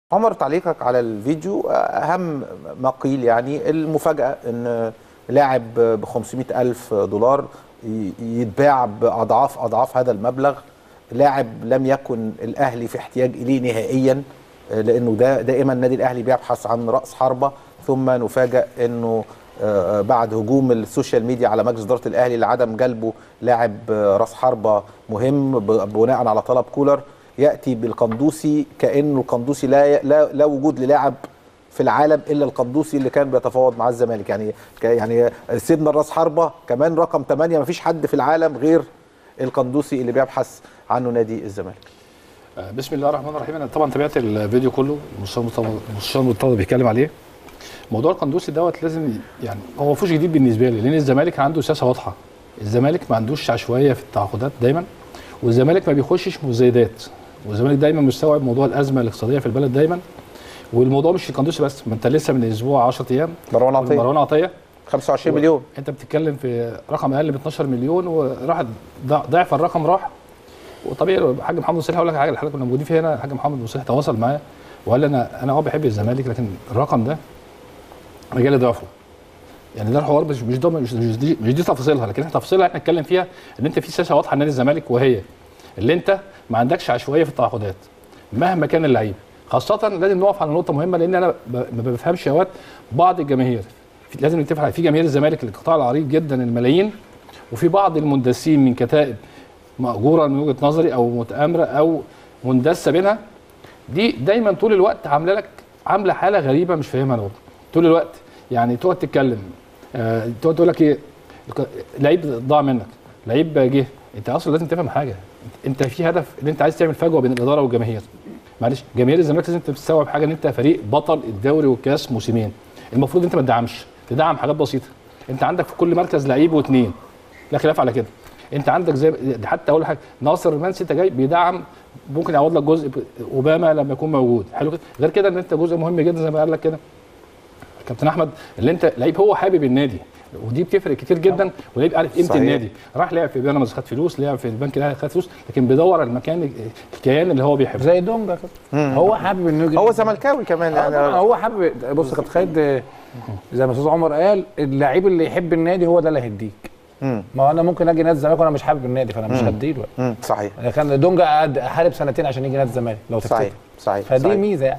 عمر تعليقك على الفيديو اهم ما قيل يعني المفاجاه ان لاعب ب 500 الف دولار ي- يتباع باضعاف اضعاف هذا المبلغ لاعب لم يكن الاهلي في احتياج اليه نهائيا لانه ده دائما النادي الاهلي بيبحث عن راس حربه ثم نفاجئ انه آه، بعد هجوم السوشيال ميديا على مجلس اداره الاهلي لعدم جلبه لاعب آه، راس حربه مهم ب- بناء على طلب كولر ياتي بالقندوسي كانه القندوسي لا لا, لا وجود للاعب في العالم الا القندوسي اللي كان بيتفاوض مع الزمالك يعني ك- يعني سيبنا الراس حربه كمان رقم 8 ما فيش حد في العالم غير القندوسي اللي بيبحث عنه نادي الزمالك آه، بسم الله الرحمن الرحيم انا طبعا تابعت الفيديو كله المستشار مرتضى المستشار مرتضى بيتكلم عليه موضوع القندوسي دوت لازم يعني هو ما فيهوش جديد بالنسبه لي لان الزمالك عنده سياسه واضحه الزمالك ما عندوش عشوائيه في التعاقدات دايما والزمالك ما بيخشش مزايدات والزمالك دايما مستوعب موضوع الازمه الاقتصاديه في البلد دايما والموضوع مش القندوسي بس ما انت لسه من اسبوع 10 ايام مروان عطيه مروان عطيه 25 مليون انت بتتكلم في رقم اقل من 12 مليون وراح ضع- ضعف الرقم راح وطبيعي الحاج محمد صالح هقول لك حاجه الحاجه كنا موجودين فيها هنا الحاج محمد صالح تواصل معايا وقال لي انا انا اه بحب الزمالك لكن الرقم ده انا جالي ضعفه يعني ده الحوار مش مش ده مش, مش دي مش دي تفاصيلها لكن احنا تفاصيلها احنا نتكلم فيها ان انت في سياسه واضحه لنادي الزمالك وهي اللي انت ما عندكش عشوائيه في التعاقدات مهما كان اللعيب خاصه لازم نقف على نقطه مهمه لان انا ب- ما بفهمش اوقات بعض الجماهير في- لازم نتفق على- في جماهير الزمالك القطاع العريض جدا الملايين وفي بعض المندسين من كتائب مأجوره من وجهه نظري او متآمره او مندسه بينها دي دايما طول الوقت عامله لك عامله حاله غريبه مش فاهمها انا برضه طول الوقت يعني تقعد تتكلم آه تقعد تقول لك ايه الك- لعيب ضاع منك لعيب جه انت اصلا لازم تفهم حاجه انت في هدف ان انت عايز تعمل فجوه بين الاداره والجماهير معلش جماهير الزمالك لازم تستوعب حاجه ان انت فريق بطل الدوري والكاس موسمين المفروض انت ما تدعمش تدعم حاجات بسيطه انت عندك في كل مركز لعيب واثنين لا خلاف على كده انت عندك زي ده حتى اقول حاجه ناصر المنسي انت جاي بيدعم ممكن يعوض لك جزء ب- اوباما لما يكون موجود حلو كده غير كده ان انت جزء مهم جدا زي ما قال لك كده كابتن احمد اللي انت لعيب هو حابب النادي ودي بتفرق كتير جدا ولعيب عارف قيمه صحيح. النادي راح لعب في بيراميدز خد فلوس لعب في البنك الاهلي خد فلوس لكن بيدور على المكان الكيان اللي هو بيحبه زي دونجا كده هو حابب انه يجي هو زملكاوي كمان آه طبعاً، يعني هو حابب بص يا كابتن خالد آه، زي ما استاذ عمر قال اللعيب اللي يحب النادي هو ده اللي هيديك مم. ما هو انا ممكن اجي نادي الزمالك وانا مش حابب النادي فانا مش هديله مم. صحيح كان دونجا قعد حارب سنتين عشان يجي نادي الزمالك لو تفتكر صحيح صحيح فدي صحيح. ميزه يعني